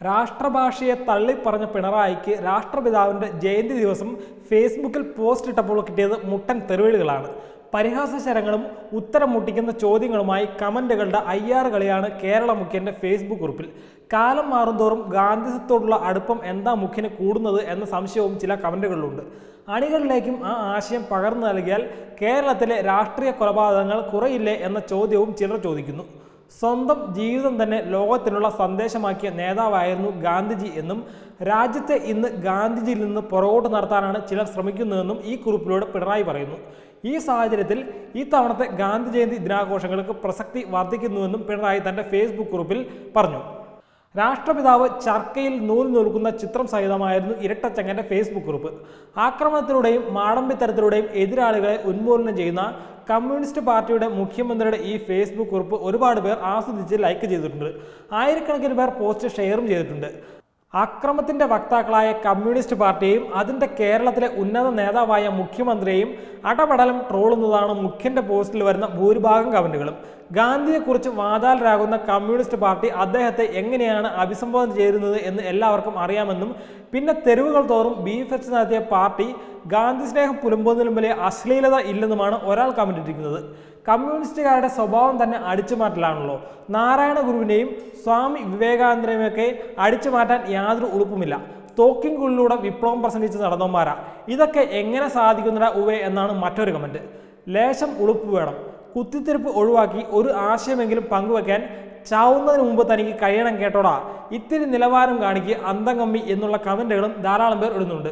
രാഷ്ട്രഭാഷയെ തള്ളിപ്പറഞ്ഞ പിണറായിക്ക് രാഷ്ട്രപിതാവിന്റെ ജയന്തി ദിവസം ഫേസ്ബുക്കിൽ പോസ്റ്റ് ഇട്ടപ്പോൾ കിട്ടിയത് മുട്ടൻ തെരുവിളികളാണ് പരിഹാസശരങ്ങളും ഉത്തരം മുട്ടിക്കുന്ന ചോദ്യങ്ങളുമായി കമന്റുകളുടെ അയ്യാറ് കളിയാണ് കേരള മുഖ്യന്റെ ഫേസ്ബുക്ക് കുറിപ്പിൽ കാലം മാറുന്തോറും ഗാന്ധിസത്തോടുള്ള അടുപ്പം എന്താ മുഖ്യന് കൂടുന്നത് എന്ന സംശയവും ചില കമന്റുകളിലുണ്ട് അണികളിലേക്കും ആ ആശയം പകർന്നു നൽകിയാൽ കേരളത്തിലെ രാഷ്ട്രീയ കൊലപാതകങ്ങൾ കുറയില്ലേ എന്ന ചോദ്യവും ചിലർ ചോദിക്കുന്നു സ്വന്തം ജീവിതം തന്നെ ലോകത്തിനുള്ള സന്ദേശമാക്കിയ നേതാവായിരുന്നു ഗാന്ധിജി എന്നും രാജ്യത്തെ ഇന്ന് ഗാന്ധിജിയിൽ നിന്ന് പുറകോട്ട് നടത്താനാണ് ചിലർ ശ്രമിക്കുന്നതെന്നും ഈ കുറിപ്പിലൂടെ പിണറായി പറയുന്നു ഈ സാഹചര്യത്തിൽ ഈ തവണത്തെ ഗാന്ധി ജയന്തി ദിനാഘോഷങ്ങൾക്ക് പ്രസക്തി വർദ്ധിക്കുന്നുവെന്നും പിണറായി തന്റെ ഫേസ്ബുക്ക് കുറിപ്പിൽ പറഞ്ഞു രാഷ്ട്രപിതാവ് ചർക്കയിൽ നൂൽ നൂൽക്കുന്ന ചിത്രം സഹിതമായിരുന്നു ഇരട്ടച്ചങ്ങന്റെ ഫേസ്ബുക്ക് കുറിപ്പ് ആക്രമണത്തിലൂടെയും മാടമ്പിത്തരത്തിലൂടെയും എതിരാളികളെ ഉന്മൂലനം ചെയ്യുന്ന കമ്മ്യൂണിസ്റ്റ് പാർട്ടിയുടെ മുഖ്യമന്ത്രിയുടെ ഈ ഫേസ്ബുക്ക് കുറിപ്പ് ഒരുപാട് പേർ ആസ്വദിച്ച് ലൈക്ക് ചെയ്തിട്ടുണ്ട് ആയിരക്കണക്കിന് പേർ പോസ്റ്റ് ഷെയറും ചെയ്തിട്ടുണ്ട് അക്രമത്തിന്റെ വക്താക്കളായ കമ്മ്യൂണിസ്റ്റ് പാർട്ടിയെയും അതിന്റെ കേരളത്തിലെ ഉന്നത നേതാവായ മുഖ്യമന്ത്രിയെയും അടപടലം ട്രോളുന്നതാണ് മുഖ്യന്റെ പോസ്റ്റിൽ വരുന്ന ഭൂരിഭാഗം കമന്റുകളും ഗാന്ധിയെക്കുറിച്ച് വാചാലരാകുന്ന കമ്മ്യൂണിസ്റ്റ് പാർട്ടി അദ്ദേഹത്തെ എങ്ങനെയാണ് അഭിസംബോധന ചെയ്യുന്നത് എന്ന് എല്ലാവർക്കും അറിയാമെന്നും പിന്നെ തെരുവുകൾ തോറും ബീഫ് വെച്ച് നടത്തിയ പാർട്ടി ഗാന്ധി സ്നേഹം പുലുമ്പുന്നതിലും വലിയ അശ്ലീലത ഇല്ലെന്നുമാണ് ഒരാൾ കമന്റ് ഇട്ടിരിക്കുന്നത് കമ്മ്യൂണിസ്റ്റുകാരുടെ സ്വഭാവം തന്നെ അടിച്ചുമാറ്റലാണല്ലോ നാരായണ ഗുരുവിനെയും സ്വാമി വിവേകാനന്ദനെയുമൊക്കെ അടിച്ചു മാറ്റാൻ യാതൊരു ഉളുപ്പുമില്ല തോക്കിൻകുള്ളിലൂടെ വിപ്ലവം പ്രസംഗിച്ച് നടന്നവന്മാരാ ഇതൊക്കെ എങ്ങനെ സാധിക്കുന്നില്ല ഉവേ എന്നാണ് മറ്റൊരു കമന്റ് ലേശം ഉളുപ്പ് വേണം കുത്തിത്തിരിപ്പ് ഒഴിവാക്കി ഒരു ആശയമെങ്കിലും പങ്കുവെക്കാൻ ചാവുന്നതിന് മുമ്പ് തനിക്ക് കഴിയണം കേട്ടോടാ ഇത്തിരി നിലവാരം കാണിക്ക് അന്തം കമ്മി എന്നുള്ള കമന്റുകളും ധാരാളം പേർ ഇടുന്നുണ്ട്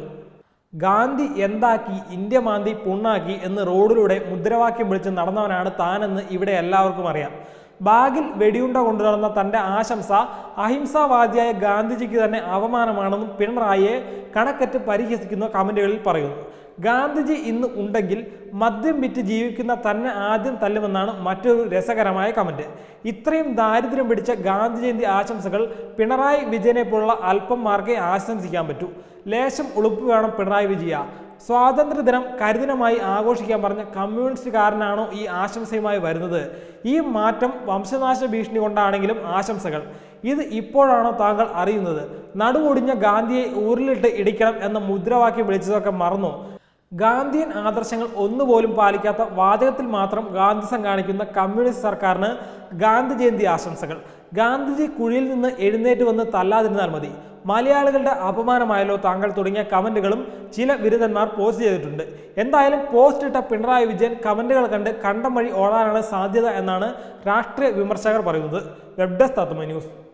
ഗാന്ധി എന്താക്കി ഇന്ത്യ മാന്തി പുണ്ണാക്കി എന്ന് റോഡിലൂടെ മുദ്രാവാക്യം വിളിച്ച് നടന്നവനാണ് താനെന്ന് ഇവിടെ എല്ലാവർക്കും അറിയാം ബാഗിൽ വെടിയുണ്ട കൊണ്ടുനടന്ന തന്റെ ആശംസ അഹിംസാവാദിയായ ഗാന്ധിജിക്ക് തന്നെ അവമാനമാണെന്നും പിണറായിയെ കണക്കറ്റ് പരിഹസിക്കുന്ന കമന്റുകളിൽ പറയുന്നു ഗാന്ധിജി ഇന്ന് ഉണ്ടെങ്കിൽ മദ്യം വിറ്റ് ജീവിക്കുന്ന തന്നെ ആദ്യം തല്ലുമെന്നാണ് മറ്റൊരു രസകരമായ കമന്റ് ഇത്രയും ദാരിദ്ര്യം പിടിച്ച ഗാന്ധി ജയന്തി ആശംസകൾ പിണറായി വിജയനെ പോലുള്ള അല്പന്മാർക്കേ ആശംസിക്കാൻ പറ്റൂ ലേശം ഉളുപ്പ് വേണം പിണറായി വിജയ സ്വാതന്ത്ര്യദിനം കരിദിനമായി ആഘോഷിക്കാൻ പറഞ്ഞ കമ്മ്യൂണിസ്റ്റുകാരനാണോ ഈ ആശംസയുമായി വരുന്നത് ഈ മാറ്റം വംശനാശ ഭീഷണി കൊണ്ടാണെങ്കിലും ആശംസകൾ ഇത് ഇപ്പോഴാണോ താങ്കൾ അറിയുന്നത് നടുവൊടിഞ്ഞ ഗാന്ധിയെ ഊരിലിട്ട് ഇടിക്കണം എന്ന മുദ്രാവാക്യം വിളിച്ചതൊക്കെ മറന്നു ഗാന്ധിയൻ ആദർശങ്ങൾ ഒന്നുപോലും പാലിക്കാത്ത വാചകത്തിൽ മാത്രം ഗാന്ധിസം കാണിക്കുന്ന കമ്മ്യൂണിസ്റ്റ് സർക്കാരിന് ഗാന്ധി ജയന്തി ആശംസകൾ ഗാന്ധിജി കുഴിയിൽ നിന്ന് എഴുന്നേറ്റ് വന്ന് തല്ലാതിരുന്നാൽ മതി മലയാളികളുടെ അപമാനമായല്ലോ താങ്കൾ തുടങ്ങിയ കമന്റുകളും ചില ബിരുദന്മാർ പോസ്റ്റ് ചെയ്തിട്ടുണ്ട് എന്തായാലും പോസ്റ്റ് ഇട്ട പിണറായി വിജയൻ കമന്റുകൾ കണ്ട് കണ്ടം വഴി ഓടാനാണ് സാധ്യത എന്നാണ് രാഷ്ട്രീയ വിമർശകർ പറയുന്നത് വെബ് ഡെസ്ക് തത്വമ ന്യൂസ്